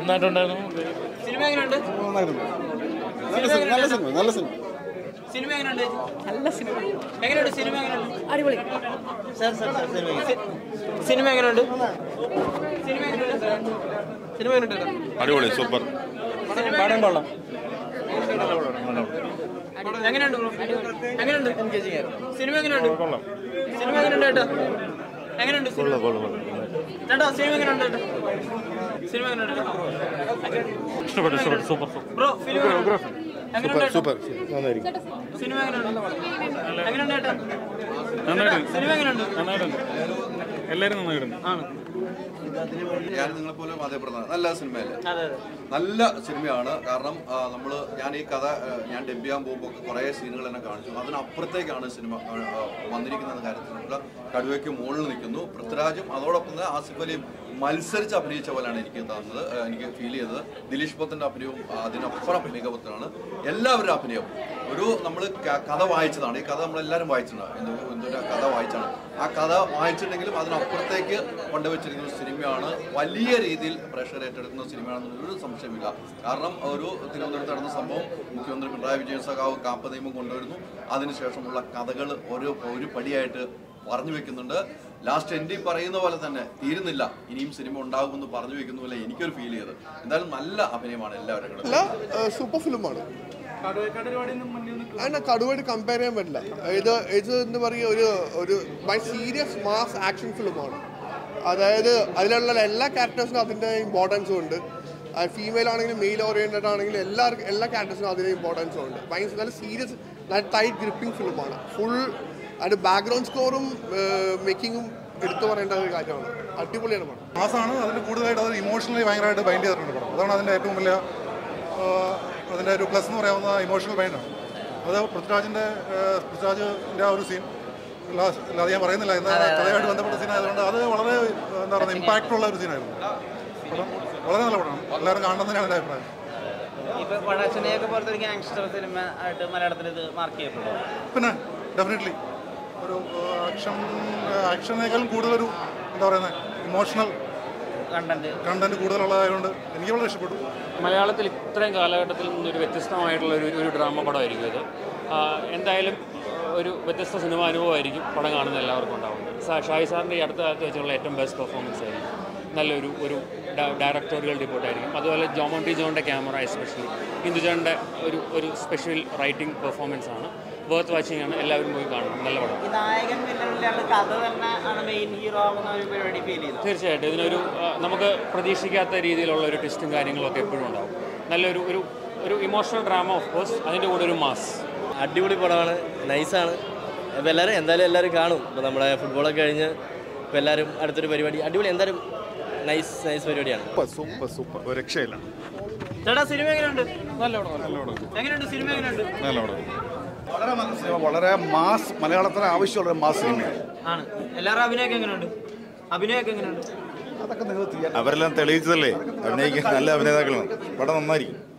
നന്നായിട്ടുണ്ടായിരുന്നു cinema എങ്ങനെയുണ്ട് നല്ല cinema നല്ല സിനിമ നല്ല സിനിമ സിനിമ എങ്ങനെയുണ്ട് നല്ല സിനിമ എങ്ങനെയുണ്ട് സിനിമ എങ്ങനെയുണ്ട് അടിപൊളി സാർ സാർ സാർ സിനിമ എങ്ങനെയുണ്ട് സിനിമ എങ്ങനെയുണ്ട് സിനിമ എങ്ങനെയുണ്ട് അടിപൊളി സൂപ്പർ പടം കൊള്ളാം എങ്ങനെയുണ്ട് ബ്രോ? എങ്ങനെയുണ്ട് സിനിമ എങ്ങനെയുണ്ട് സിനിമ എങ്ങനെയുണ്ട് ചേട്ടാ എങ്ങനെയുണ്ട് സിനിമ ചേട്ടാ സിനിമ എങ്ങനെയുണ്ട് ചേട്ടാ സിനിമ എങ്ങനെയുണ്ട് ഇഷ്ടപ്പെട്ടു ഇഷ്ടപ്പെട്ടു സൂപ്പർ ബ്രോ ഫിലിം എങ്ങനെയുണ്ട് ചേട്ടാ? സൂപ്പർ നന്നായിരിക്കും സിനിമ എങ്ങനെയുണ്ട് എങ്ങനെയുണ്ട് ചേട്ടാ നന്നായിട്ടുണ്ട് സിനിമ എങ്ങനെയുണ്ട് നന്നായിട്ടുണ്ട് എല്ലാവരും നന്നായിട്ടുണ്ട് ആണ് ഞാൻ നിങ്ങളെ പോലെ അതേപോലെ നല്ല സിനിമയല്ലേ അതെ അതെ നല്ല സിനിമയാണ് കാരണം നമ്മൾ ഞാൻ ഈ കഥ ആ, ഞാൻ ഡബ് ചെയ്യാൻ പോകുമ്പോൾ കുറേ സീനുകൾ എന്നെ കാണിച്ചു അതിനപ്പുറത്തേക്കാണ് സിനിമ ആ, ആ, വന്നിരിക്കുന്ന കാര്യത്തിൽ നമ്മൾ കടുവയ്ക്ക് മുകളിൽ നിൽക്കുന്നു പൃഥ്വിരാജും അതോടൊപ്പം തന്നെ ആസിഫ് അലിയും മത്സരിച്ച് അഭിനയിച്ച പോലെയാണ് എനിക്ക് തന്നത് ആ, എനിക്ക് ഫീൽ ചെയ്തത് ദിലീഷ് പത്തിന്റെ അഭിനയവും ആ, അതിനപ്പുറം മികവത്താണ് എല്ലാവരുടെ അഭിനയം ഒരു നമ്മൾ കഥ വായിച്ചതാണ് ഈ കഥ നമ്മളെല്ലാവരും വായിച്ചിട്ടുണ്ട് എന്തോ എന്തൊരു കഥ വായിച്ചാണ് ആ കഥ വായിച്ചിട്ടുണ്ടെങ്കിലും അതിനപ്പുറത്തേക്ക് കൊണ്ടുവച്ചിരിക്കുന്ന ഒരു സിനിമയാണ് വലിയ രീതിയിൽ പ്രഷർ ഏറ്റെടുക്കുന്ന സിനിമയാണെന്ന് ഒരു സംശയമില്ല കാരണം ഒരു തിരുവനന്തപുരത്ത് നടന്ന സംഭവം മുഖ്യമന്ത്രി പിണറായി വിജയൻ സഖാവ് കാപ്പ നിയമം കൊണ്ടുവരുന്നു അതിനുശേഷമുള്ള കഥകൾ ഒരു ഒരു പടിയായിട്ട് പറഞ്ഞു വെക്കുന്നുണ്ട് ലാസ്റ്റ് എൻഡി പറയുന്ന പോലെ തന്നെ തീരുന്നില്ല ഇനിയും സിനിമ ഉണ്ടാകുമെന്ന് പറഞ്ഞു വെക്കുന്ന പോലെ എനിക്കൊരു ഫീൽ ചെയ്ത് എന്തായാലും നല്ല അഭിനയമാണ് എല്ലാവരും കൂടെ അല്ല സൂപ്പർ ഫിലിമാണ് അതിനെ കടുവായിട്ട് കമ്പയർ ചെയ്യാൻ പറ്റില്ല ഇത് ഇത് എന്താ പറയുക ഒരു ഒരു ബൈ സീരിയസ് മാസ് ആക്ഷൻ ഫിലിമാണ് അതായത് അതിലുള്ള എല്ലാ ക്യാരക്ടേഴ്സിനും അതിൻ്റെ ഇമ്പോർട്ടൻസും ഉണ്ട് ഫീമെയിൽ ആണെങ്കിലും മെയിൽ ഓറിയൻറ്റഡ് ആണെങ്കിലും എല്ലാവർക്കും എല്ലാ ക്യാരക്ടേഴ്സിനും അതിന് ഇമ്പോർട്ടൻസും ഉണ്ട് ഭയങ്കര നല്ല സീരിയസ് നല്ല ടൈറ്റ് ഗ്രിപ്പിംഗ് ഫിലിമാണ് ഫുൾ അതിൻ്റെ ബാക്ക്ഗ്രൗണ്ട് സ്കോറും മേക്കിങ്ങും എടുത്തു പറയേണ്ട ഒരു കാര്യമാണ് അടിപൊളിയാണ് പടം മാസമാണ് അതിന് കൂടുതലായിട്ട് അത് ഇമോഷണലി ഭയങ്കരമായിട്ട് ബൈൻഡ് ചെയ്തിട്ടുണ്ട് പടം അതാണ് അതിൻ്റെ ഏറ്റവും വലിയ ആ, അതിൻ്റെ ഒരു പ്ലസ് എന്ന് പറയാവുന്ന ഇമോഷണൽ ബൈൻഡാണ് അത് പൃഥ്വിരാജിൻ്റെ പൃഥ്വിരാജിൻ്റെ ആ ഒരു സീൻ അല്ലാതെ ഞാൻ പറയുന്നില്ല എന്താ കഥയായിട്ട് ബന്ധപ്പെട്ട സീൻ ആയതുകൊണ്ട് അത് വളരെ എന്താ പറയുക ഇമ്പാക്റ്റ് ഉള്ള ഒരു സീനായിരുന്നു പടം വളരെ നല്ല പടമാണ് എല്ലാവരും കാണണമെന്നാണ് എൻ്റെ അഭിപ്രായം ഇപ്പൊ പടാച്ചനെയൊക്കെ പോലത്തെ ഒരു ഗാങ്സ്റ്റർ സിനിമ ആയിട്ട് മലയാളത്തിൽ ഇത് മാർക്ക് ചെയ്യപ്പെടും പിന്നെ ഡെഫിനറ്റ്ലി ഒരു ആക്ഷൻ ആക്ഷനേക്കാളും കൂടുതലൊരു എന്താ പറയുന്നത് ഇമോഷണൽ കണ്ടന്റ് കണ്ടന്റ് കൂടുതലുള്ളതായതുകൊണ്ട് എനിക്ക് വളരെ ഇഷ്ടപ്പെട്ടു മലയാളത്തിൽ ഇത്രയും കാലഘട്ടത്തിൽ നിന്നൊരു വ്യത്യസ്തമായിട്ടുള്ള ഒരു ഒരു ഡ്രാമ പടമായിരിക്കും ഇത് ആ, എന്തായാലും ഒരു വ്യത്യസ്ത സിനിമ അനുഭവമായിരിക്കും പടം കാണുന്ന എല്ലാവർക്കും ഉണ്ടാവുന്നത് സാ- ഷായി സാറിൻ്റെ ഈ അടുത്ത കാലത്ത് വെച്ചുള്ള ഏറ്റവും ബെസ്റ്റ് പെർഫോമൻസ് ആയിരിക്കും നല്ലൊരു ഒരു ഡയറക്ടോറിയൽ റിപ്പോർട്ട് ആയിരിക്കും അതുപോലെ ജോമോണ്ടി ജോണിൻ്റെ ക്യാമറ എസ്പെഷ്യലി ഇന്ദുജോണിൻ്റെ ഒരു ഒരു സ്പെഷ്യൽ റൈറ്റിംഗ് പെർഫോമൻസ് ആണ് വർത്ത് വാച്ചിങ് ആണ് എല്ലാവരും പോയി കാണണം നല്ല പടം ഈ നായകൻ വില്ലനിലുള്ള കഥ തന്നെ ആണ് മെയിൻ ഹീറോ ആവുന്ന ഒരു പരിപാടി ഫീൽ ചെയ്തു തീർച്ചയായിട്ടും ഇതിനൊരു ആ, നമുക്ക് പ്രതീക്ഷിക്കാത്ത രീതിയിലുള്ള ഒരു ട്വിസ്റ്റും കാര്യങ്ങളൊക്കെ എപ്പോഴും ഉണ്ടാവും നല്ലൊരു ഒരു ഒരു ഇമോഷണൽ ഡ്രാമ ഓഫ് കോഴ്സ് അതിൻ്റെ കൂടെ ഒരു മാസ് അടിപൊളി പടമാണ് നൈസാണ് അപ്പോൾ എല്ലാവരും എന്തായാലും എല്ലാവരും കാണും ഇപ്പോൾ നമ്മുടെ ഫുട്ബോളൊക്കെ കഴിഞ്ഞ് ഇപ്പോൾ എല്ലാവരും അടുത്തൊരു പരിപാടി അടിപൊളി എന്തായാലും നൈസ് നൈസ് പരിപാടിയാണ് സൂപ്പർ സൂപ്പർ ഒരു രക്ഷയില്ല ചേട്ടാ സിനിമ എങ്ങനെയുണ്ട് എങ്ങനെയുണ്ട് സിനിമ എങ്ങനെയുണ്ട് വളരെ നല്ല സിനിമ വളരെ മാസ് മലയാളത്തിന് ആവശ്യമുള്ള മാസ് സിനിമയാണ് ആണ് എല്ലാവരും അഭിനയൊക്കെ എങ്ങനെയുണ്ട് അഭിനയൊക്കെ എങ്ങനെയുണ്ട് അവരെല്ലാം തെളിയിച്ചതല്ലേ അഭിനയിക്കാൻ നല്ല അഭിനേതാക്കളാണ് പടം നന്നായിരിക്കും